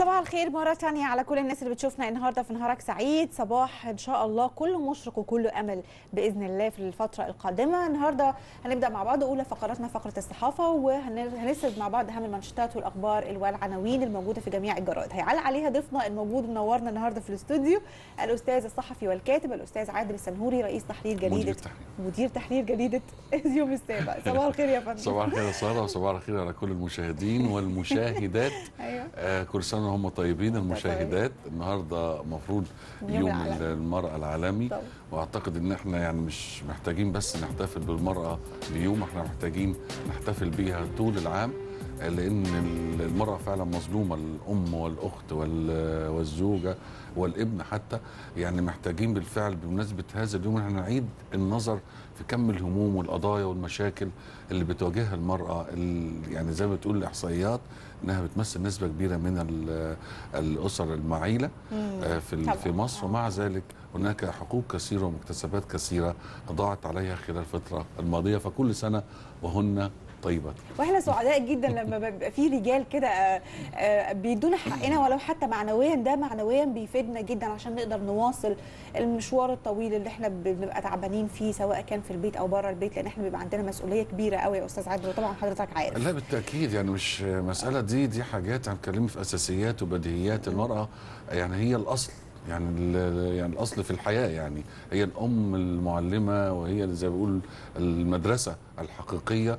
صباح الخير مرة تانية على كل الناس اللي بتشوفنا النهاردة في نهارك سعيد صباح إن شاء الله كله مشرق وكله أمل بإذن الله في الفترة القادمة النهاردة هنبدأ مع بعض أولى فقراتنا فقرة الصحافة وهنسرد مع بعض أهم المانشيتات والأخبار والعناوين الموجودة في جميع الجرائد هيعلق عليها ضيفنا الموجود منورنا النهاردة في الاستوديو الأستاذ الصحفي والكاتب الأستاذ عادل السنهوري رئيس تحرير جريدة مدير تحرير. مدير تحرير جريدة اليوم السابع صباح الخير يا فندم صباح الخير يا ساره وصباح الخير على كل المشاهدين والمشاهدات أيوه آه كل سنه وهم طيبين المشاهدات النهارده المفروض يوم يوم العالمي. المراه العالمي طبعا. واعتقد ان احنا يعني مش محتاجين بس نحتفل بالمراه اليوم احنا محتاجين نحتفل بيها طول العام آه، لان المراه فعلا مظلومه الام والاخت وال- والزوجه والابن حتى يعني محتاجين بالفعل بمناسبه هذا اليوم ان احنا نعيد النظر في كم الهموم والقضايا والمشاكل اللي بتواجهها المراه ال- يعني زي ما بتقول الاحصائيات انها بتمثل نسبه كبيره من ال- الاسر المعيله آه، في ال- طبعاً. في مصر ومع ذلك هناك حقوق كثيره ومكتسبات كثيره ضاعت عليها خلال الفتره الماضيه فكل سنه وهن طيبات واحنا سعداء جدا لما بيبقى في رجال كده آه، آه، بيدونا حقنا ولو حتى معنويا ده معنويا بيفيدنا جدا عشان نقدر نواصل المشوار الطويل اللي احنا بنبقى تعبانين فيه سواء كان في البيت او بره البيت لان احنا بيبقى عندنا مسؤوليه كبيره قوي يا استاذ عادل وطبعا حضرتك عارف لا بالتاكيد يعني مش مساله دي دي حاجات هنتكلم في اساسيات وبديهيات المراه يعني هي الاصل يعني ال- يعني الاصل في الحياه يعني هي الام المعلمه وهي اللي زي ما بيقول المدرسه الحقيقيه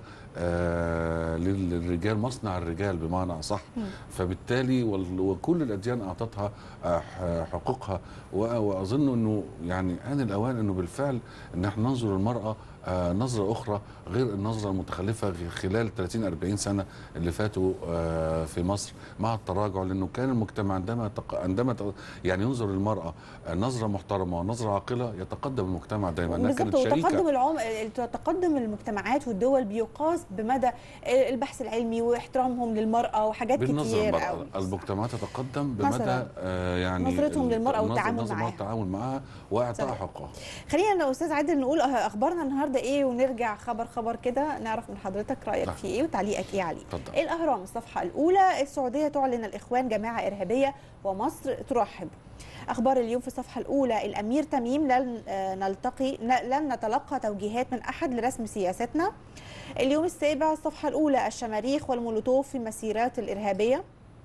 آه لل- للرجال مصنع الرجال بمعنى اصح فبالتالي وال- وكل الاديان اعطتها آه، ح- حقوقها و- واظن انه يعني ان الاوان انه بالفعل ان احنا ننظر المراه آه، نظره اخرى غير النظره المتخلفه غ- خلال 30 40 سنه اللي فاتوا آه، في مصر مع التراجع لانه كان المجتمع عندما تق... عندما ت... يعني ينظر للمراه آه، نظره محترمه ونظره عاقله يتقدم المجتمع دايما انها بالظبط كانت وتقدم شريكه العم... تقدم المجتمعات والدول بيقاس بمدى البحث العلمي واحترامهم للمراه وحاجات بالنظر كتير بقى قوي المجتمعات تتقدم بمدى مثلاً. آه يعني نظرتهم ال- للمرأة النظر- والتعامل النظر معاها. والتعامل معها واعطاء صحيح. حقها خلينا يا استاذ عادل نقول اخبارنا النهارده ايه ونرجع خبر خبر كده نعرف من حضرتك رايك نعم. فيه ايه وتعليقك ايه عليه اتفضل. إيه الاهرام الصفحه الاولى السعوديه تعلن الاخوان جماعه ارهابيه ومصر ترحب اخبار اليوم في الصفحه الاولى الامير تميم لن آه، نلتقي ن- لن نتلقى توجيهات من احد لرسم سياستنا اليوم السابع الصفحه الاولى الشماريخ والمولوتوف في المسيرات الارهابيه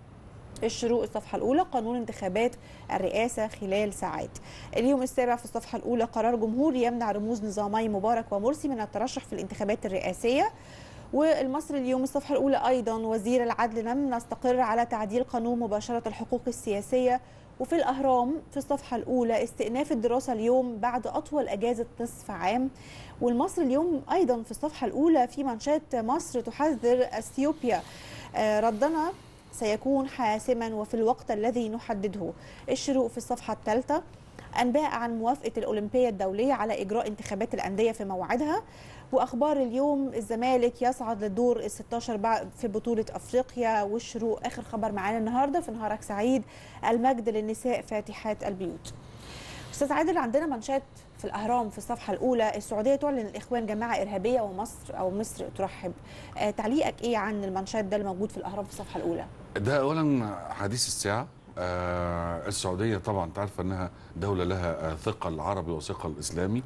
الشروق الصفحة الأولى قانون انتخابات الرئاسة خلال ساعات اليوم السابع في الصفحة الأولى قرار جمهوري يمنع رموز نظامي مبارك ومرسي من الترشح في الانتخابات الرئاسية والمصري اليوم الصفحة الأولى أيضا وزير العدل لم نستقر على تعديل قانون مباشرة الحقوق السياسية وفي الأهرام في الصفحة الأولى استئناف الدراسة اليوم بعد أطول أجازة نصف عام والمصري اليوم أيضا في الصفحة الأولى في منشات مصر تحذر أثيوبيا آه، ردنا سيكون حاسما وفي الوقت الذي نحدده الشروق في الصفحة الثالثة أنباء عن موافقة الأولمبية الدولية على إجراء انتخابات الأندية في موعدها وأخبار اليوم الزمالك يصعد للدور ال 16 بعد في بطولة أفريقيا والشروق آخر خبر معانا النهاردة في نهارك سعيد المجد للنساء فاتحات البيوت استاذ عادل عندنا منشات في الاهرام في الصفحه الاولى السعوديه تعلن الاخوان جماعه ارهابيه ومصر او مصر ترحب آه تعليقك ايه عن المنشات ده الموجود في الاهرام في الصفحه الاولى ده اولا حديث الساعه آه السعوديه طبعا تعرف انها دوله لها آه ثقل عربي وثقل اسلامي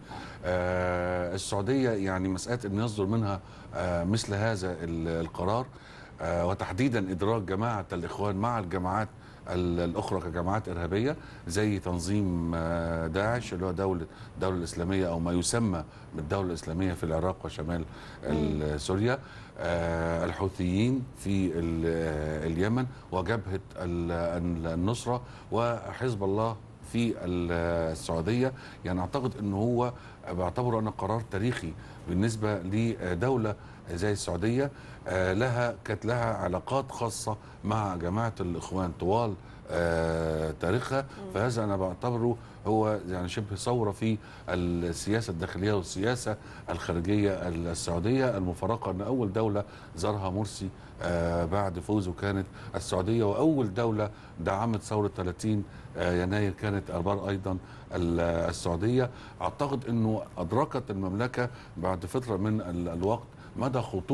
آه السعوديه يعني مساله ان يصدر منها آه مثل هذا ال- القرار آه وتحديدا ادراج جماعه الاخوان مع الجماعات ال- الاخرى كجماعات ارهابيه زي تنظيم آه، داعش اللي هو دوله الدوله الاسلاميه او ما يسمى بالدوله الاسلاميه في العراق وشمال ال- سوريا آه، الحوثيين في ال- آه، اليمن وجبهه ال- ال- النصره وحزب الله في ال- السعوديه يعني اعتقد ان هو بعتبره انه قرار تاريخي بالنسبه لدوله زي السعوديه آه، لها كانت لها علاقات خاصه مع جماعه الاخوان طوال آه، تاريخها فهذا انا بعتبره هو يعني شبه ثوره في السياسه الداخليه والسياسه الخارجيه السعوديه المفارقه ان اول دوله زارها مرسي آه، بعد فوزه كانت السعوديه واول دوله دعمت ثوره 30 آه، يناير كانت ابار ايضا ال- السعوديه اعتقد انه ادركت المملكه بعد فتره من ال- الوقت مدى خطوره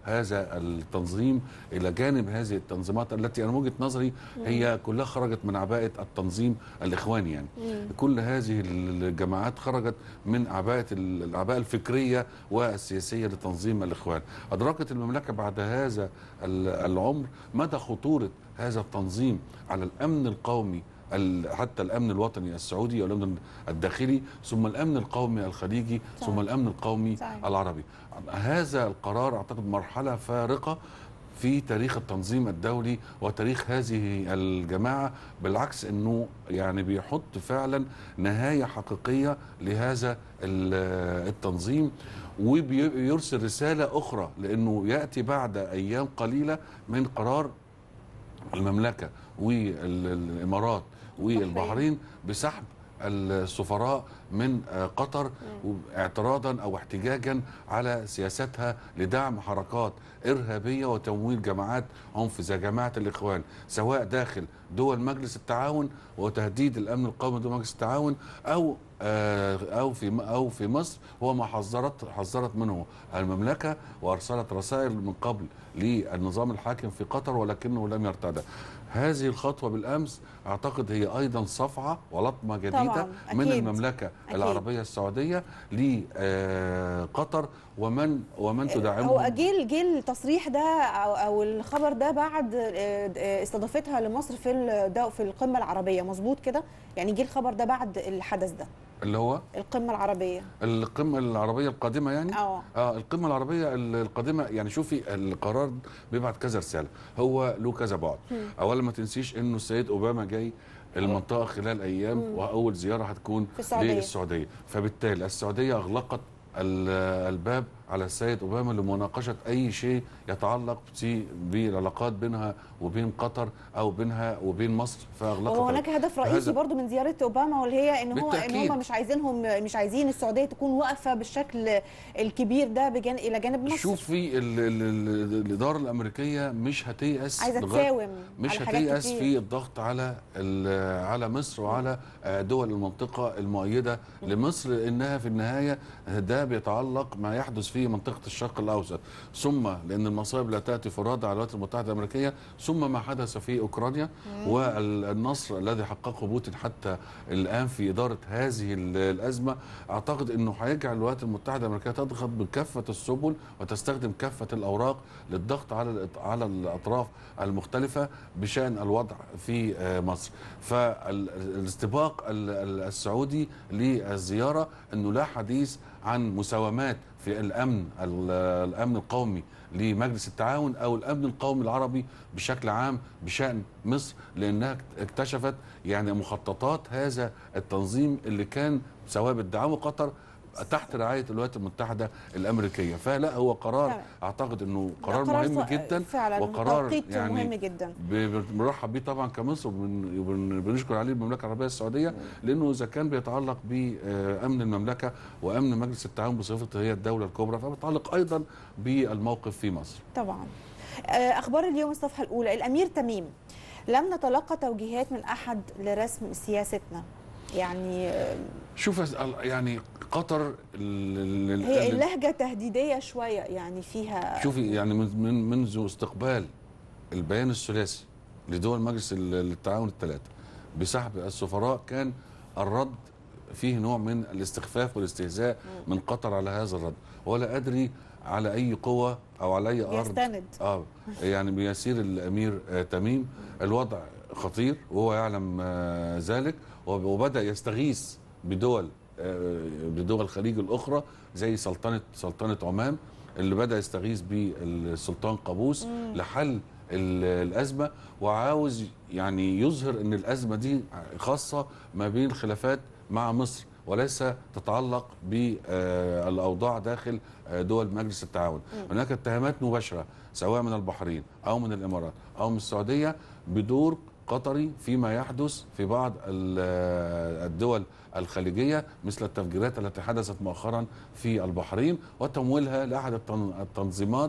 هذا التنظيم الى جانب هذه التنظيمات التي انا من وجهه نظري هي كلها خرجت من عباءه التنظيم الاخواني يعني كل هذه الجماعات خرجت من عباءه ال- العباءه الفكريه والسياسيه لتنظيم الاخوان ادركت المملكه بعد هذا ال- العمر مدى خطوره هذا التنظيم على الامن القومي ال- حتى الامن الوطني السعودي والامن الداخلي ثم الامن القومي الخليجي صحيح. ثم الامن القومي صحيح. العربي هذا القرار اعتقد مرحله فارقه في تاريخ التنظيم الدولي وتاريخ هذه الجماعه بالعكس انه يعني بيحط فعلا نهايه حقيقيه لهذا ال- التنظيم وبيرسل رساله اخرى لانه ياتي بعد ايام قليله من قرار المملكه والامارات والبحرين بسحب السفراء من آه، قطر اعتراضا او احتجاجا على سياستها لدعم حركات ارهابيه وتمويل جماعات عنف زي جماعه الاخوان سواء داخل دول مجلس التعاون وتهديد الامن القومي دول مجلس التعاون او آه، او في او في مصر هو ما حذرت حذرت منه المملكه وارسلت رسائل من قبل للنظام الحاكم في قطر ولكنه لم يرتدع هذه الخطوه بالامس اعتقد هي ايضا صفعه ولطمه جديده طبعاً، من أكيد. المملكه أكيد. العربيه السعوديه لقطر ومن ومن تدعمه هو جه جه التصريح ده او او الخبر ده بعد آه، آه، استضافتها لمصر في الدو- في القمه العربيه مظبوط كده يعني جه الخبر ده بعد الحدث ده اللي هو القمه العربيه القمه العربيه القادمه يعني اه اه القمه العربيه ال- القادمه يعني شوفي القرار بيبعت كذا رساله هو له كذا بعد اولا ما تنسيش انه السيد اوباما جاي المنطقه خلال ايام واول زياره هتكون في السعودية. للسعوديه فبالتالي السعوديه اغلقت ال- الباب على السيد اوباما لمناقشه اي شيء يتعلق في- بالعلاقات بينها وبين قطر او بينها وبين مصر فاغلقت هو هناك هدف رئيسي فهذا- برضو من زياره اوباما واللي هي ان هو ان بالتأكيد. هم مش عايزينهم مش عايزين السعوديه تكون واقفه بالشكل الكبير ده بجان الى جانب مصر شوفي ال- ال- ال- الاداره الامريكيه مش هتيأس عايزه لغاية- تساوم مش على حاجات هتيأس كتير. في الضغط على ال- على مصر وعلى آه، دول المنطقه المؤيده لمصر لانها في النهايه ده بيتعلق ما يحدث في منطقه الشرق الاوسط ثم لان المصائب لا تاتي فرادى على الولايات المتحده الامريكيه ثم ما حدث في اوكرانيا والنصر الذي حققه بوتين حتى الان في اداره هذه ال- الازمه اعتقد انه هيجعل الولايات المتحده الامريكيه تضغط بكافه السبل وتستخدم كافه الاوراق للضغط على الإط- على الاطراف المختلفه بشان الوضع في آه، مصر فالاستباق ال- ال- السعودي للزياره انه لا حديث عن مساومات في الامن ال- الامن القومي لمجلس التعاون او الامن القومي العربي بشكل عام بشان مصر لانها اكتشفت يعني مخططات هذا التنظيم اللي كان سواء بتدعمه قطر تحت رعايه الولايات المتحده الامريكيه فلا هو قرار تمام. اعتقد انه قرار قرار مهم ص- جدا فعلا وقرار توقيت يعني مهم جدا ب- بنرحب بيه طبعا كمصر وبن- وبن- بنشكر عليه المملكه العربيه السعوديه لانه اذا كان بيتعلق بامن المملكه وامن مجلس التعاون بصفته هي الدوله الكبرى فبيتعلق ايضا بالموقف في مصر طبعا آه، اخبار اليوم الصفحه الاولى الامير تميم لم نتلقى توجيهات من احد لرسم سياستنا يعني آه، شوف أس- يعني قطر ال- ال- هي ال- اللهجه تهديديه شويه يعني فيها شوفي يعني من من منذ استقبال البيان الثلاثي لدول مجلس ال- التعاون الثلاثه بسحب السفراء كان الرد فيه نوع من الاستخفاف والاستهزاء من قطر على هذا الرد ولا ادري على اي قوه او على اي ارض يستند اه يعني بيسير الامير آه تميم الوضع خطير وهو يعلم آه ذلك وب- وبدا يستغيث بدول آه بدول الخليج الاخرى زي سلطنه سلطنه عمان اللي بدا يستغيث بالسلطان قابوس لحل ال- الازمه وعاوز يعني يظهر ان الازمه دي خاصه ما بين خلافات مع مصر وليس تتعلق بالاوضاع داخل آه، دول مجلس التعاون هناك اتهامات مباشره سواء من البحرين او من الامارات او من السعوديه بدور قطري فيما يحدث في بعض ال- الدول الخليجيه مثل التفجيرات التي حدثت مؤخرا في البحرين وتمويلها لاحد التن- التنظيمات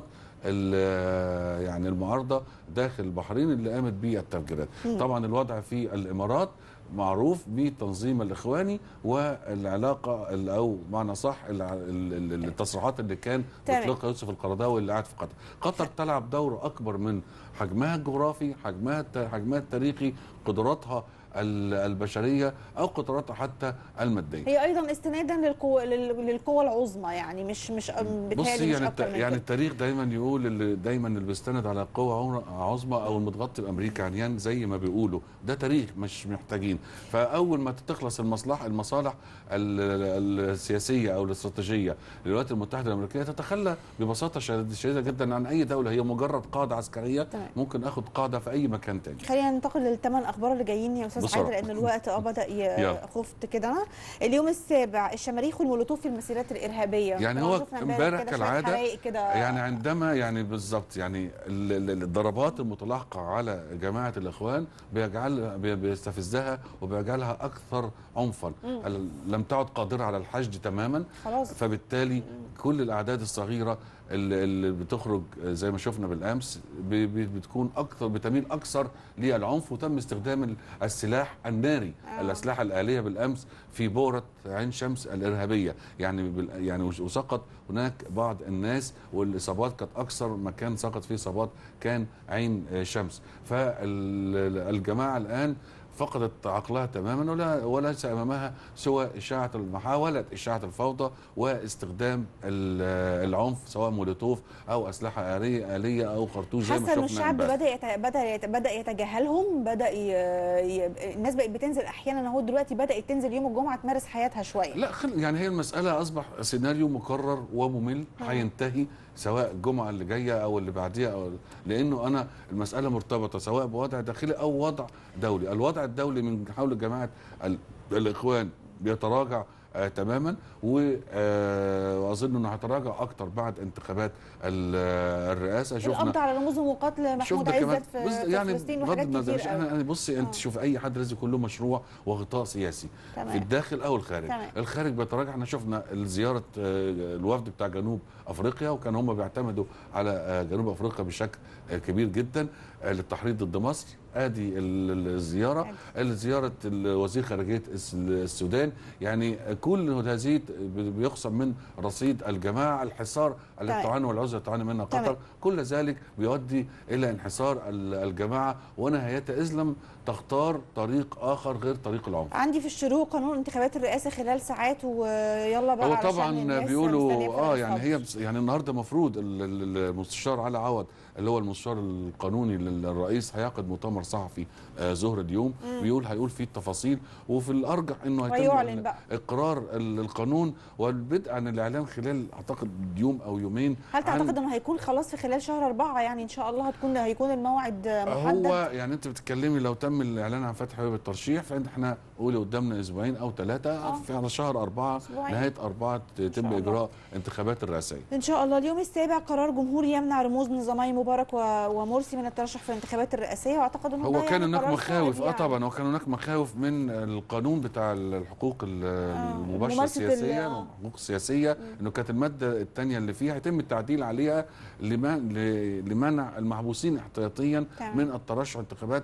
ال- يعني المعارضه داخل البحرين اللي قامت بالتفجيرات طبعا الوضع في الامارات معروف بالتنظيم الاخواني والعلاقه ال- او معنى صح ال- ال- ال- التصريحات اللي كان تمام. بيطلقها يوسف القرضاوي اللي قاعد في قطر قطر تلعب دور اكبر من حجمها الجغرافي حجمها الت- حجمها التاريخي قدراتها ال- البشريه او قدراتها حتى الماديه هي ايضا استنادا للقوة لل- للقوى العظمى يعني مش مش بصي بتهيألي مش يعني الت... اكتر من يعني كده. التاريخ دايما يقول اللي دايما اللي بيستند على قوة عمر- عظمى او المتغطي بامريكا عريان زي ما بيقولوا ده تاريخ مش محتاجين فاول ما تخلص المصلحه المصالح ال- ال- السياسيه او الاستراتيجيه للولايات المتحده الامريكيه تتخلى ببساطه شديده شديدة جدا عن اي دوله هي مجرد قاعده عسكريه تمام. ممكن اخد قاعده في اي مكان تاني خلينا ننتقل للثمان اخبار اللي جايين يا استاذ بسرعة. عادل لان الوقت اه بدا ي- يلا. خفت كده أنا. اليوم السابع الشماريخ والمولوتوف في المسيرات الارهابيه يعني طبعاً هو شفنا امبارح كده شوية كالعادة حرايق كده يعني عندما يعني بالظبط يعني ال- ال- الضربات المتلاحقه على جماعه الاخوان بيجعل بي- بيستفزها وبيجعلها اكثر عنفا ال- لم تعد قادره على الحشد تماما خلاص فبالتالي كل الاعداد الصغيره اللي اللي بتخرج زي ما شفنا بالامس ب- ب- بتكون اكثر بتميل اكثر للعنف وتم استخدام ال- السلاح الناري آه. الاسلحه الاليه بالامس في بؤره عين شمس الارهابيه يعني بال- يعني وس- وسقط هناك بعض الناس والاصابات كانت اكثر مكان سقط فيه اصابات كان عين آه، شمس فالجماعه الان فقدت عقلها تماما ولا وليس امامها سوى اشاعه محاوله اشاعه الفوضى واستخدام ال- العنف سواء مولوتوف او اسلحه آلية, اليه او خرطوش زي ما حاسه ان شفنا الشعب امبارح. بدا يت... بدا يت... بدا يتجاهلهم بدا ي... ي... الناس بقت بتنزل احيانا اهو دلوقتي بدات تنزل يوم الجمعه تمارس حياتها شويه لا خل يعني هي المسألة أصبح سيناريو مكرر وممل آه. هينتهي سواء الجمعة اللي جاية أو اللي بعديها أو لأنه أنا المسألة مرتبطة سواء بوضع داخلي أو وضع دولي الوضع الدولي من حول جماعة ال- الإخوان بيتراجع آه تماما و- آه، واظن انه هيتراجع اكتر بعد انتخابات ال- آه، الرئاسه القبض شفنا على رموز وقتل محمود شفنا كمان عزت في, بص في يعني فلسطين بغض وحاجات النظر كتير مش احنا قوي. أنا بصي انت آه. شوف اي حد لازم يكون له مشروع وغطاء سياسي في تمام الداخل او الخارج تمام. الخارج بيتراجع احنا شفنا زياره آه، الوفد بتاع جنوب افريقيا وكان هم بيعتمدوا على آه، جنوب افريقيا بشكل آه، كبير جدا آه، للتحريض ضد مصر ادي ال- ال- الزياره زياره وزير خارجيه الس- السودان يعني كل هذه بيقسم من رصيد الجماعه الحصار التي تمام. تعاني والعزله تعاني منها تمام. قطر كل ذلك بيؤدي الى انحسار ال- الجماعه ونهايتها اذ لم تختار طريق اخر غير طريق العنف عندي في الشروق قانون انتخابات الرئاسه خلال ساعات ويلا بقى هو علشان طبعا الناس مستنية بيقولوا بفارغ اه يعني الصبر. هي بس يعني النهارده المفروض ال- ال- المستشار علي عوض اللي هو المستشار القانوني للرئيس هيعقد مؤتمر صحفي آه ظهر اليوم مم. بيقول هيقول فيه التفاصيل وفي الارجح انه هيتم ويعلن ال- بقى اقرار ال- القانون والبدء عن الاعلان خلال اعتقد يوم او يومين هل عن- تعتقد انه هيكون خلاص في خلال شهر أربعة يعني ان شاء الله هتكون هيكون الموعد محدد هو يعني انت بتتكلمي لو تم الاعلان عن فتح باب الترشيح فاحنا قولي قدامنا اسبوعين او ثلاثه آه. في على شهر اربعه أسبوعين. نهايه اربعه يتم الله. اجراء انتخابات الرئاسيه ان شاء الله اليوم السابع قرار جمهوري يمنع رموز نظامي مبارك و... ومرسي من الترشح في الانتخابات الرئاسيه واعتقد انه هو ده كان يعني هناك قرار مخاوف صائب اه يعني. طبعا هو كان هناك مخاوف من القانون بتاع الحقوق ال- المباشره ممارسة ال- السياسيه آه. الحقوق السياسيه انه كانت الماده الثانيه اللي فيها هيتم التعديل عليها لما- ل- لمنع المحبوسين احتياطيا تمام. من الترشح انتخابات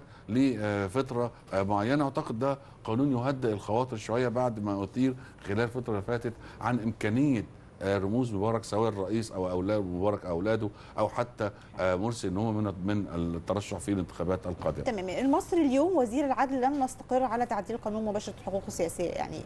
لفتره آه، معينه اعتقد ده قانون يهدئ الخواطر شويه بعد ما اثير خلال الفتره اللي فاتت عن امكانيه آه، رموز مبارك سواء الرئيس او اولاد مبارك اولاده او حتى آه، مرسي ان هم من من الترشح في الانتخابات القادمه تمام المصري اليوم وزير العدل لم نستقر على تعديل قانون مباشره الحقوق السياسيه يعني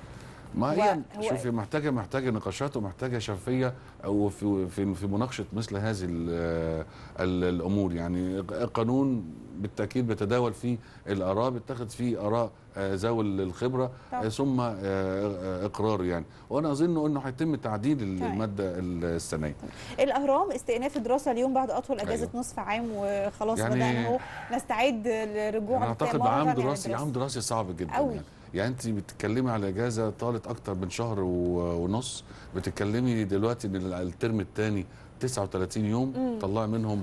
ما هو- هي هو- شوفي محتاجه محتاجه نقاشات ومحتاجه شفافيه وفي في في مناقشه مثل هذه ال- ال- الامور يعني قانون بالتاكيد بيتداول فيه الاراء بيتخذ فيه اراء آه، ذوي الخبره طبعا. آه، ثم آه، آه، اقرار يعني وانا اظن انه هيتم تعديل تمام. الماده السنيه الاهرام استئناف الدراسه اليوم بعد اطول اجازه أيوة. نصف عام وخلاص يعني- بدانا اهو نستعد للرجوع انا اعتقد مرة عام ثانية دراسي للدراسة. عام دراسي صعب جدا أوي. يعني يعني انت بتتكلمي على اجازه طالت اكتر من شهر و- ونص بتتكلمي دلوقتي ان الترم الثاني 39 يوم مم. طلعي منهم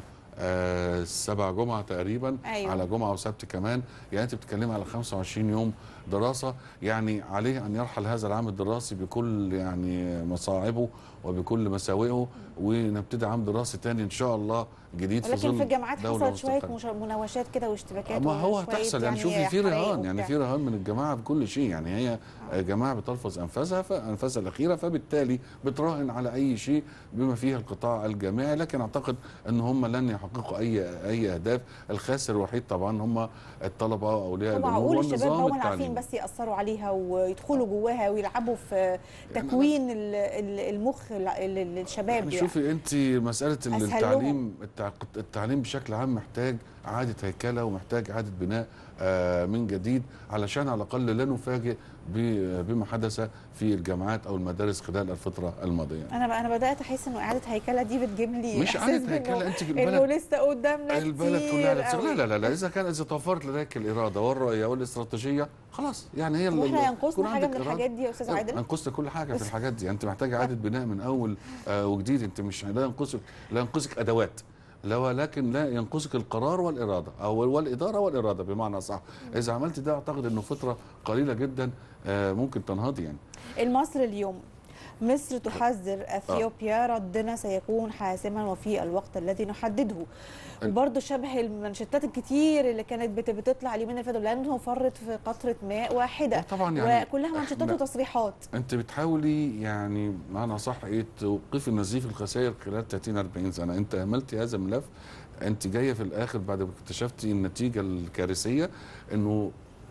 آه سبع جمعه تقريبا أيوة. على جمعه وسبت كمان يعني انت بتتكلمي على 25 يوم دراسه يعني عليه ان يرحل هذا العام الدراسي بكل يعني مصاعبه وبكل مساوئه ونبتدي عام دراسي تاني ان شاء الله جديد في ولكن ظل في الجامعات دولة حصلت شويه مستقلة. مش- مناوشات كده واشتباكات ما هو وشوية هتحصل يعني شوفي في حرايق رهان يعني وبتاع. في رهان من الجماعه بكل شيء يعني هي جماعه بتلفظ انفاسها فانفاسها الاخيره فبالتالي بتراهن على اي شيء بما فيها القطاع الجامعي لكن اعتقد ان هم لن يحققوا اي اي اهداف الخاسر الوحيد طبعا هم الطلبه واولياء طبعا الامور معقول الشباب والنظام هم عارفين التعليمي بس ياثروا عليها ويدخلوا جواها ويلعبوا في تكوين ال- ال- المخ ل- ل- للشباب يعني يعني شوفي انت مساله ال- أسهل التعليم التع- التعليم بشكل عام محتاج اعاده هيكله ومحتاج اعاده بناء آه، من جديد علشان على الاقل لا نفاجئ ب- بما حدث في الجامعات او المدارس خلال الفتره الماضيه انا انا بدات احس انه اعاده هيكله دي بتجيب لي مش إحساس إعادة بإنه- هيكلة، أنت انه البلد- لسه قدامنا البلد كتير كلها لا قوي. لا لا لا اذا كان اذا توفرت لديك الاراده والرؤيه والاستراتيجيه خلاص يعني هي طب ال- احنا يكون ينقصنا حاجه عندك من إرادة. الحاجات دي يا استاذ عادل ينقصك كل حاجه في الحاجات دي انت محتاج اعاده بناء من اول آه وجديد انت مش لا ينقصك لا ينقصك ادوات لا ولكن لا ينقصك القرار والاراده او والاداره والاراده بمعنى صح اذا عملت ده اعتقد انه فتره قليله جدا آه ممكن تنهضي يعني المصر اليوم مصر تحذر اثيوبيا ردنا سيكون حاسما وفي الوقت الذي نحدده وبرضه شبه المنشطات الكتير اللي كانت بت- بتطلع اليومين اللي فاتوا لانه فرط في قطره ماء واحده طبعا يعني وكلها منشطات إحنا- وتصريحات انت بتحاولي يعني معنى صح ايه توقفي نزيف الخسائر خلال 30 40 سنه انت اهملتي هذا الملف انت جايه في الاخر بعد ما اكتشفتي النتيجه الكارثيه انه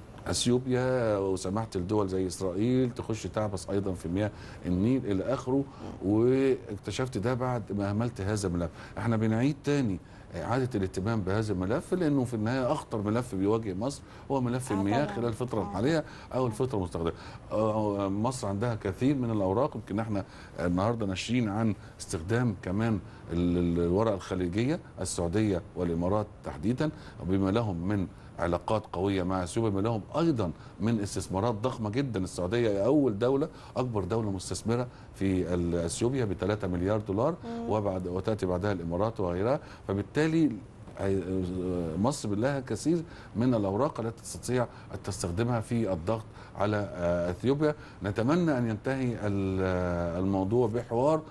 اثيوبيا وسمحت لدول زي اسرائيل تخش تعبس ايضا في مياه النيل الى اخره واكتشفت ده بعد ما اهملت هذا الملف احنا بنعيد تاني اعاده الاهتمام بهذا الملف لانه في النهايه اخطر ملف بيواجه مصر هو ملف آه المياه طبعاً. خلال الفتره آه. الحاليه او الفتره المستقبليه آه، مصر عندها كثير من الاوراق يمكن احنا النهارده ناشرين عن استخدام كمان ال- ال- الورقه الخليجيه السعوديه والامارات تحديدا بما لهم من علاقات قويه مع اثيوبيا بما لهم ايضا من استثمارات ضخمه جدا السعوديه هي اول دوله اكبر دوله مستثمره في ال- اثيوبيا ب 3 مليار دولار وبعد وتاتي بعدها الامارات وغيرها فبالتالي هي- مصر لها كثير من الاوراق التي تستطيع ان تستخدمها في الضغط على آه، اثيوبيا نتمنى ان ينتهي ال- آه، الموضوع بحوار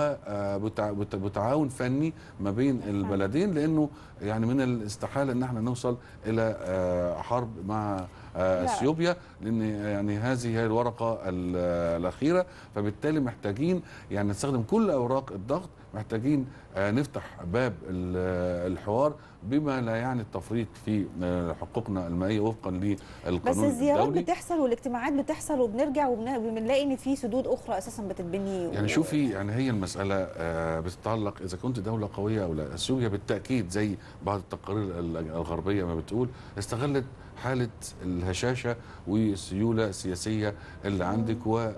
وبتعاون فني ما بين البلدين لانه يعني من الاستحاله ان احنا نوصل الى آه، حرب مع آه، لا. اثيوبيا لان يعني هذه هي الورقه ال- آه، الاخيره فبالتالي محتاجين يعني نستخدم كل اوراق الضغط محتاجين آه، نفتح باب ال- آه، الحوار بما لا يعني التفريط في آه، حقوقنا المائيه وفقا بس للقانون الزيارات الدولي بتحصل والاجتماعات بتحصل وبنرجع وبن- وبنلاقي ان في سدود اخرى اساسا بتتبني يعني شوفي يعني هي المسألة آه، بتتعلق إذا كنت دولة قوية أو لا أثيوبيا بالتأكيد زي بعض التقارير ال- الغربية ما بتقول استغلت حالة الهشاشة والسيولة السياسية اللي عندك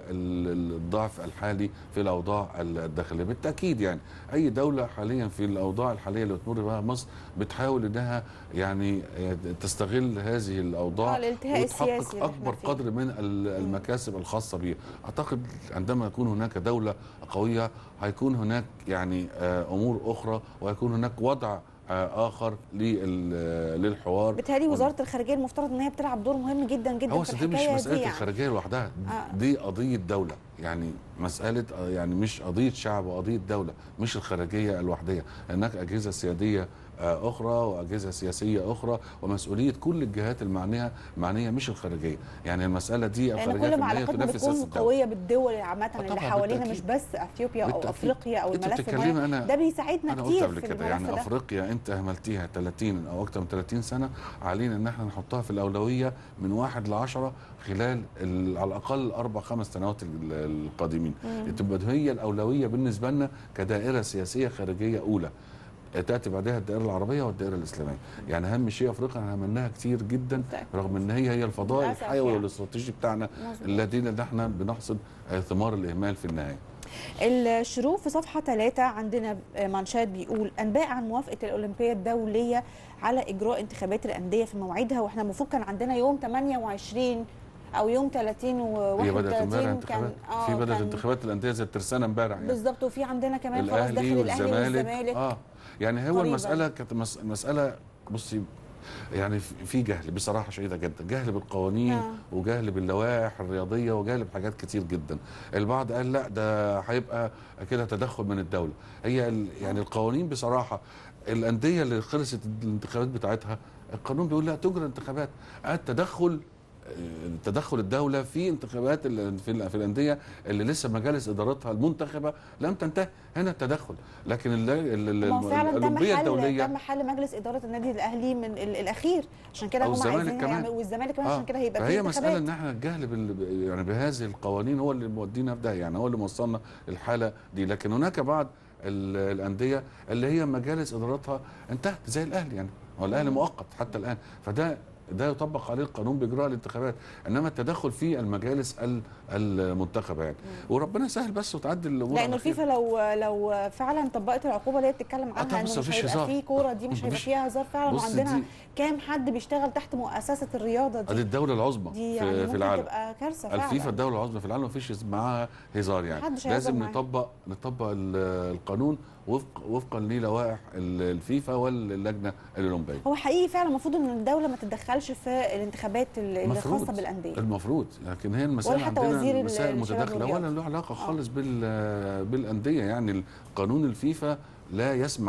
والضعف الحالي في الأوضاع الداخلية بالتأكيد يعني أي دولة حاليا في الأوضاع الحالية اللي بتمر بها مصر بتحاول إنها يعني آه، تستغل هذه الأوضاع آه، الالتهاء وتحقق السياسي اللي احنا أكبر فيه. قدر من ال- المكاسب الخاصة بيه أعتقد عندما يكون هناك دولة قوية هيكون هناك يعني آه، أمور أخرى ويكون هناك وضع آه، آخر لل- للحوار بالتالي وزاره الخارجيه المفترض ان هي بتلعب دور مهم جدا جدا هو في أصل دي مش الحكايه دي مسألة يعني. الخارجية لوحدها آه. دي قضية دولة يعني مسألة آه، يعني مش قضية شعب وقضية دولة مش الخارجية الوحدية هناك أجهزة سيادية آه، أخرى وأجهزة سياسية أخرى ومسؤولية كل الجهات المعنية معنية مش الخارجية يعني المسألة دي لان الخارجية كل في ما النهاية علاقتنا تنافس سياسة بتكون الدولة قويه بالدول عامه اللي طبعاً حوالينا مش بالتأكيد. بس اثيوبيا او بالتأكيد. افريقيا او انت الملف بتتكلمي المهم أنا- ده بيساعدنا انا قلت كتير قبل في كده الملف يعني ده افريقيا انت اهملتيها 30 او اكثر من 30 سنه علينا ان احنا نحطها في الاولويه من واحد ل 10 خلال ال- على الاقل اربع خمس سنوات ال- القادمين تبقى هي الاولويه بالنسبه لنا كدائره سياسيه خارجيه اولى تاتي بعدها الدائره العربيه والدائره الاسلاميه يعني اهم شيء افريقيا احنا عملناها كتير جدا بالتأكيد. رغم ان هي هي الفضاء للأسف الحيوي يعني. والاستراتيجي بتاعنا مظبوط. الذين احنا بنحصد آه، ثمار الاهمال في النهايه الشروق في صفحة ثلاثة عندنا مانشات بيقول أنباء عن موافقة الأولمبية الدولية على إجراء انتخابات الأندية في موعدها وإحنا المفروض كان عندنا يوم 28 أو يوم 30 و هي بدات 31 امبارح كان انتخابات في بدات كان انتخابات الانديه زي الترسانه امبارح يعني بالظبط وفي عندنا كمان خلاص الاهلي داخل الأهلي والزمالك والزمالك اه يعني هو قريباً. المساله كانت مس- مساله بصي يعني في في جهل بصراحه شديده جدا جهل بالقوانين آه. وجهل باللوائح الرياضيه وجهل بحاجات كتير جدا البعض قال لا ده هيبقى كده تدخل من الدوله هي ال- يعني القوانين بصراحه الانديه اللي خلصت الانتخابات بتاعتها القانون بيقول لا تجرى انتخابات التدخل تدخل الدوله في انتخابات ال- في ال- في الانديه اللي لسه مجالس ادارتها المنتخبه لم تنتهي هنا التدخل لكن ال- ال- ال- ما هو فعلا تم الاولمبيه حل الدوليه تم حل مجلس اداره النادي الاهلي من ال- الاخير عشان كده أو هم الزمالك عايزين كمان. يعملوا والزمالك كمان آه، عشان كده هيبقى فهي فيه مساله انتخابات ان احنا الجهل بال يعني بهذه القوانين هو اللي مودينا في ده يعني هو اللي موصلنا للحاله دي لكن هناك بعض ال- الانديه اللي هي مجالس ادارتها انتهت زي الاهلي يعني هو الاهلي مؤقت حتى الان فده ده يطبق عليه القانون باجراء الانتخابات انما التدخل في المجالس ال- المنتخبه يعني وربنا يسهل بس وتعدي الامور لان على خير. الفيفا لو لو فعلا طبقت العقوبه اللي هي بتتكلم طب عنها بس انه مش مفيش هيبقى هزار. فيه كوره دي مش هيبقى مفيش- فيها هزار فعلا بص وعندنا دي- كام حد بيشتغل تحت مؤسسه الرياضه دي دي الدوله العظمى دي في, يعني في ممكن العالم تبقى كارثه فعلا الفيفا الدوله العظمى في العالم مفيش معاها هزار يعني محدش هيهزر لازم معاها. نطبق نطبق ال- القانون وفق وفقا للوائح ال- الفيفا واللجنه الاولمبيه هو حقيقي فعلا المفروض ان الدوله ما تتدخلش في الانتخابات اللي مفروض. خاصه بالانديه المفروض لكن هي المساله ولا حتى عندنا وزير ال- مسائل الشباب متداخله والرياضة. ولا له علاقه آه. خالص بال بالانديه يعني قانون الفيفا لا يسمح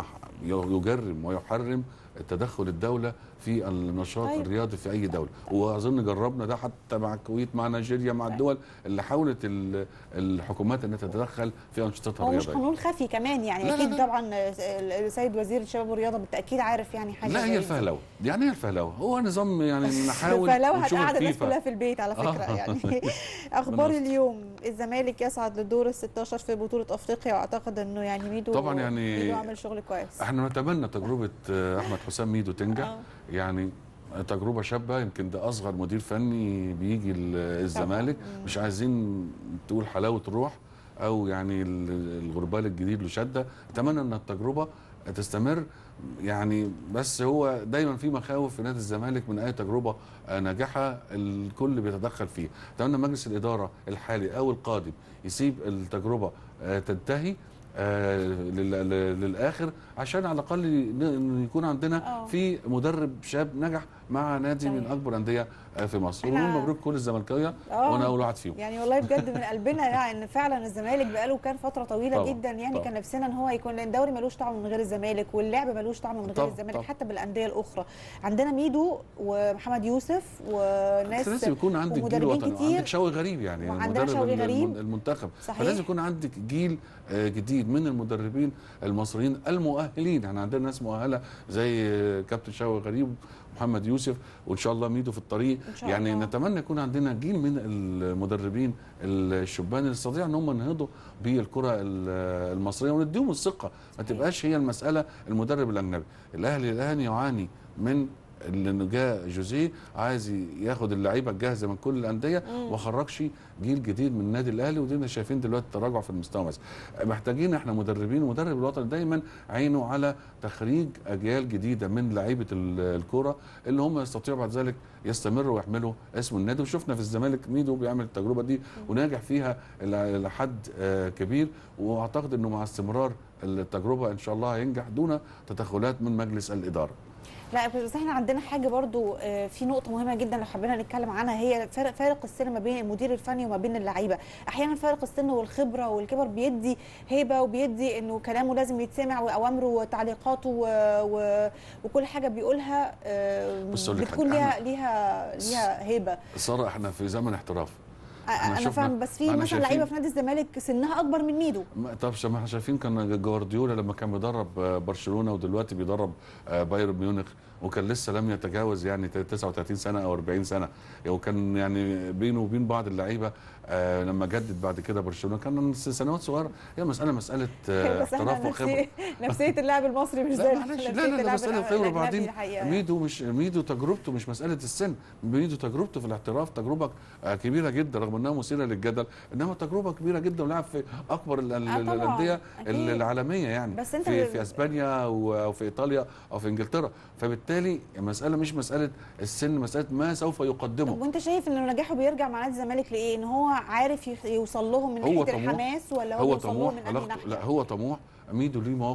يجرم ويحرم تدخل الدوله في النشاط طيب. الرياضي في اي دوله واظن جربنا ده حتى مع الكويت مع نيجيريا مع الدول اللي حاولت ال- الحكومات ان تتدخل في انشطتها هو مش الرياضيه قانون خفي كمان يعني لا، لا، اكيد لا. طبعا السيد وزير الشباب والرياضه بالتاكيد عارف يعني حاجه لا زي هي دي. الفهلوه يعني ايه الفهلوه هو نظام يعني نحاول فلو ونشوف هتقعد الناس الفيفا كلها في البيت على فكره آه. يعني اخبار ربنا يستر. اليوم الزمالك يصعد للدور ال 16 في بطوله افريقيا واعتقد انه يعني ميدو طبعاً يعني ميدو عامل شغل كويس احنا نتمنى تجربه آه، احمد حسام ميدو تنجح آه. يعني تجربه شابه يمكن ده اصغر مدير فني بيجي ال- الزمالك مم. مش عايزين تقول حلاوه روح او يعني ال- الغربال الجديد له شده اتمنى ان التجربه تستمر يعني بس هو دايما في مخاوف في نادي الزمالك من اي تجربه آه، ناجحه الكل بيتدخل فيها اتمنى مجلس الاداره الحالي او القادم يسيب التجربه آه، تنتهي آه، لل- لل- للاخر عشان على الاقل ن- إن يكون عندنا آه. في مدرب شاب نجح مع نادي من صحيح. اكبر الانديه آه، في مصر إحنا- ونقول مبروك كل الزملكاويه آه. وانا اول واحد فيهم يعني والله بجد من قلبنا يعني ان فعلا الزمالك بقاله كان فتره طويله طبعاً، جدا يعني طبعاً. كان نفسنا ان هو يكون لان الدوري ملوش طعم من غير الزمالك واللعب ملوش طعم من غير طبعاً، الزمالك طبعاً. حتى بالانديه الاخرى عندنا ميدو ومحمد يوسف بس وناس لازم يكون عندك جيل ومدربين وطني كتير. وعندك شوقي غريب يعني وعندنا مدرب شوقي الم- غريب. المنتخب صحيح. فلازم يكون عندك جيل آه، جديد من المدربين المصريين المؤهلين يعني عندنا ناس مؤهله زي آه، كابتن شوقي غريب محمد يوسف وان شاء الله ميدو في الطريق إن شاء يعني الله. نتمنى يكون عندنا جيل من المدربين الشبان اللي يستطيع ان هم ينهضوا بالكره ال- المصريه ونديهم الثقه ما تبقاش هي المساله المدرب الاجنبي الاهلي الان يعاني من اللي جاء جوزيه عايز ياخد اللعيبه الجاهزه من كل الانديه مم. وما خرجش جيل جديد من النادي الاهلي ودينا شايفين دلوقتي تراجع في المستوى مثلا محتاجين احنا مدربين المدرب الوطني دايما عينه على تخريج اجيال جديده من لعيبه ال- الكوره اللي هم يستطيعوا بعد ذلك يستمروا ويحملوا اسم النادي وشفنا في الزمالك ميدو بيعمل التجربه دي وناجح فيها الى إلى حد آه، كبير واعتقد انه مع استمرار التجربه ان شاء الله هينجح دون تدخلات من مجلس الاداره لا بس احنا عندنا حاجه برضو آه، في نقطه مهمه جدا لو حبينا نتكلم عنها هي فرق فارق السن ما بين المدير الفني وما بين اللعيبه احيانا فارق السن والخبره والكبر بيدي هيبه وبيدي انه كلامه لازم يتسمع واوامره وتعليقاته و... و... وكل حاجه بيقولها آه، بص أقول لك بتكون حاجة، ليها إحنا- ليها ليها هيبه ساره احنا في زمن احتراف انا شفنا- فاهم بس في أنا مثلا شايفين- لعيبه في نادي الزمالك سنها اكبر من ميدو ما- طب شو- ما احنا شايفين كان جوارديولا لما كان بيدرب آه، برشلونه ودلوقتي بيدرب آه، بايرن ميونخ وكان لسه لم يتجاوز يعني 39 سنه او 40 سنه وكان يعني بينه وبين بعض اللعيبه آه، لما جدد بعد كده برشلونه كان سنوات صغيره هي مساله مساله آه، بس احنا احتراف وخبره نفسية, نفسيه اللاعب المصري مش زي لا معلش نفسية لا لا لا اللاعب مساله الأ- خبره الأجنبي وبعدين الحقيقة. ميدو مش ميدو تجربته مش مساله السن ميدو تجربته في الاحتراف تجربه آه، كبيره جدا رغم انها مثيره للجدل انما تجربه كبيره جدا ولعب في اكبر ال- ال- آه طبعاً، الانديه أكيد. العالميه يعني بس أنت في, ب- في اسبانيا او أو في ايطاليا او في انجلترا فبالتالي المساله مش مساله السن مساله ما سوف طب يقدمه وانت شايف ان نجاحه بيرجع مع نادي الزمالك لايه؟ ان هو عارف يخ- يوصل لهم من هو ناحيه طموح. الحماس ولا هو, هو يوصل لهم طموح من انهي علاقته ناحيه؟ لا هو طموح ميدو ليه مواقف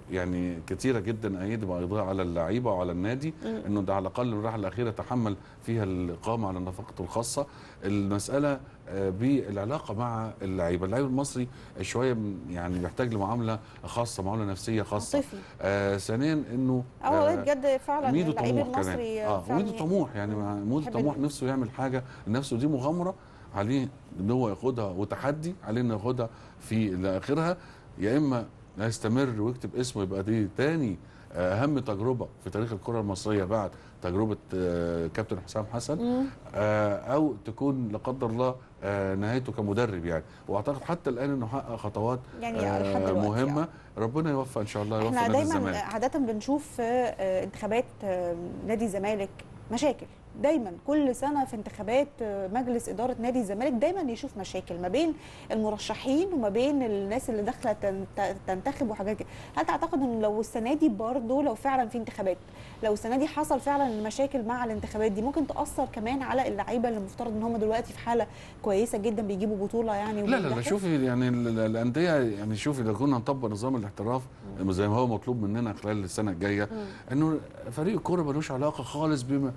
يعني كتيره جدا ايدي بيضاء على اللعيبه وعلى النادي مم. انه ده على الاقل الراحه الاخيره تحمل فيها الاقامه على نفقته الخاصه المساله آه، بالعلاقه مع اللعيبه اللعيب المصري شويه من- يعني بيحتاج لمعامله خاصه معامله نفسيه خاصه عاطفي آه ثانيا انه اه والله بجد فعلا ميدو اللعيب طموح كمان المصري اه فعلاً ميدو طموح يعني مع- ميدو يحب طموح ال- نفسه يعمل حاجه لنفسه دي مغامره عليه ان هو ياخدها وتحدي عليه انه ياخدها في لاخرها يا اما يستمر ويكتب اسمه يبقى دي تاني آه، اهم تجربه في تاريخ الكره المصريه بعد تجربه آه، كابتن حسام حسن مم. آه، او تكون لا قدر الله آه، نهايته كمدرب يعني واعتقد حتى الان انه حقق خطوات يعني آه، لحد دلوقتي مهمه آه. ربنا يوفق ان شاء الله يوفق احنا نادي دايما الزمالك عاده بنشوف في آه، انتخابات آه، نادي الزمالك مشاكل دايما كل سنه في انتخابات آه، مجلس اداره نادي الزمالك دايما يشوف مشاكل ما بين المرشحين وما بين الناس اللي داخله تنت- تنتخب وحاجات كده هل تعتقد انه لو السنه دي برضه لو فعلا في انتخابات لو السنه دي حصل فعلا مشاكل مع الانتخابات دي ممكن تاثر كمان على اللعيبه اللي المفترض ان هم دلوقتي في حاله كويسه جدا بيجيبوا بطوله يعني لا لا لا وبينجحوا؟ شوفي يعني ال- ال- الانديه يعني شوفي اذا كنا نطبق نظام الاحتراف زي ما هو مطلوب مننا خلال السنه الجايه مم. انه فريق الكوره ملوش علاقه خالص بما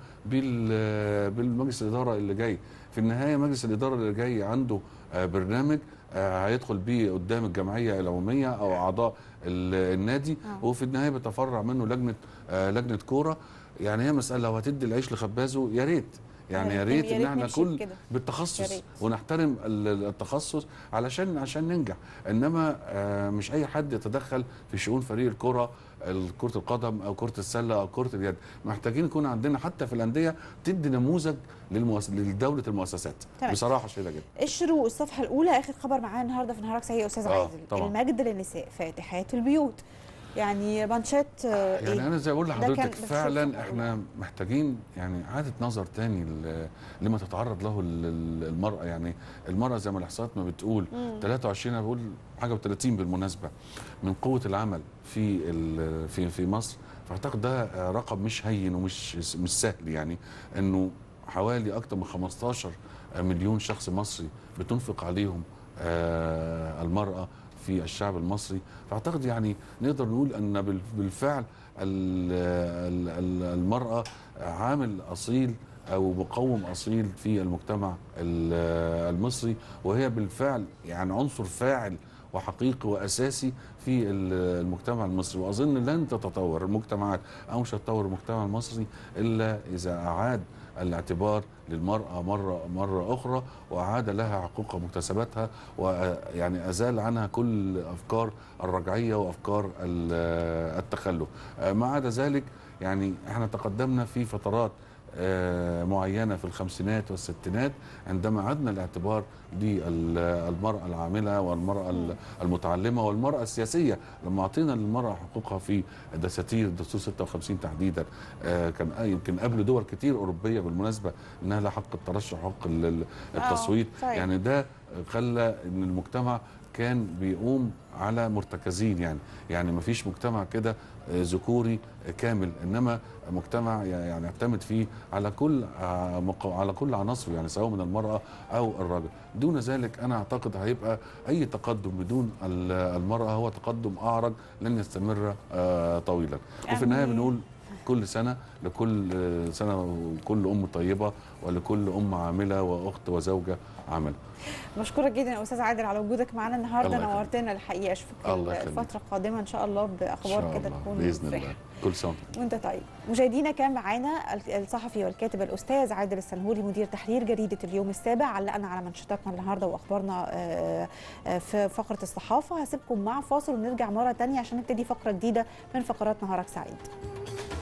بال بالمجلس الاداره اللي جاي في النهايه مجلس الاداره اللي جاي عنده آه، برنامج آه، هيدخل بيه قدام الجمعيه العموميه او اعضاء ال- النادي آه. وفي النهايه بتفرع منه لجنه آه، لجنه كوره يعني هي مساله لو هتدي العيش لخبازه يا ريت يعني يا ريت ان احنا نمشي كل بكده. يا بالتخصص ريت. ونحترم ال- التخصص علشان عشان ننجح انما آه، مش اي حد يتدخل في شؤون فريق الكره كرة القدم او كرة السلة او كرة اليد محتاجين يكون عندنا حتى في الاندية تدي نموذج للمؤس... لدولة المؤسسات تمام. بصراحة شديدة جدا الشروق الصفحه الاولى اخر خبر معانا النهارده في نهارك سعيد يا استاذ آه، عادل طبعاً. المجد للنساء فاتحات البيوت يعني مانشات آه، يعني إيه؟ انا زي اقول ده كان لحضرتك بشوف فعلا الصفحة احنا محتاجين يعني اعاده نظر تاني ل- لما تتعرض له ال- ال- المراه يعني المراه زي ما الاحصاءات ما بتقول مم. 23 انا بقول حاجه و30 بالمناسبه من قوه العمل في ال- في في مصر فاعتقد ده آه، رقم مش هين ومش مش سهل يعني انه حوالي اكثر من 15 مليون شخص مصري بتنفق عليهم آه، المراه في الشعب المصري فاعتقد يعني نقدر نقول ان بال- بالفعل ال- ال- ال- المراه عامل اصيل او مقوم اصيل في المجتمع ال- المصري وهي بالفعل يعني عنصر فاعل وحقيقي واساسي في ال- المجتمع المصري واظن لن تتطور المجتمعات او مش هتطور المجتمع المصري الا اذا اعاد الاعتبار للمرأة مرة مرة أخرى وأعاد لها حقوقها ومكتسباتها ويعني أزال عنها كل أفكار الرجعية وأفكار ال- التخلف آه، ما عدا ذلك يعني احنا تقدمنا في فترات آه، معينة في الخمسينات والستينات عندما عدنا الاعتبار للمرأة العاملة والمرأة ال- المتعلمة والمرأة السياسية لما أعطينا للمرأة حقوقها في دساتير دستور 56 تحديدا آه، كان يمكن قبل دول كتير أوروبية بالمناسبة إنها لها حق الترشح وحق ال- ال- التصويت آه، صحيح. يعني ده خلى إن المجتمع كان بيقوم على مرتكزين يعني يعني ما فيش مجتمع كده آه، ذكوري آه، كامل انما مجتمع يعني يعتمد فيه على كل آه، مق- على كل عناصره يعني سواء من المراه او الرجل دون ذلك انا اعتقد هيبقى اي تقدم بدون ال- المراه هو تقدم اعرج لن يستمر آه، طويلا وفي النهايه يعني- بنقول كل سنه لكل آه، سنه وكل ام طيبه ولكل ام عامله واخت وزوجه عامله بشكرك جدا يا استاذ عادل على وجودك معانا النهارده الله يخليك. نورتنا الحقيقه اشوفك الله يخليك. الفتره القادمه ان شاء الله ان باخبار شاء كده الله تكون باذن مفرحة. الله كل سنه وأنتم وانت طيب مشاهدينا كان معانا الصحفي والكاتب الاستاذ عادل السنهوري مدير تحرير جريده اليوم السابع علقنا على منشطاتنا النهارده واخبارنا آه، آه، في فقره الصحافه هسيبكم مع فاصل ونرجع مره تانية عشان نبتدي فقره جديده من فقرات نهارك سعيد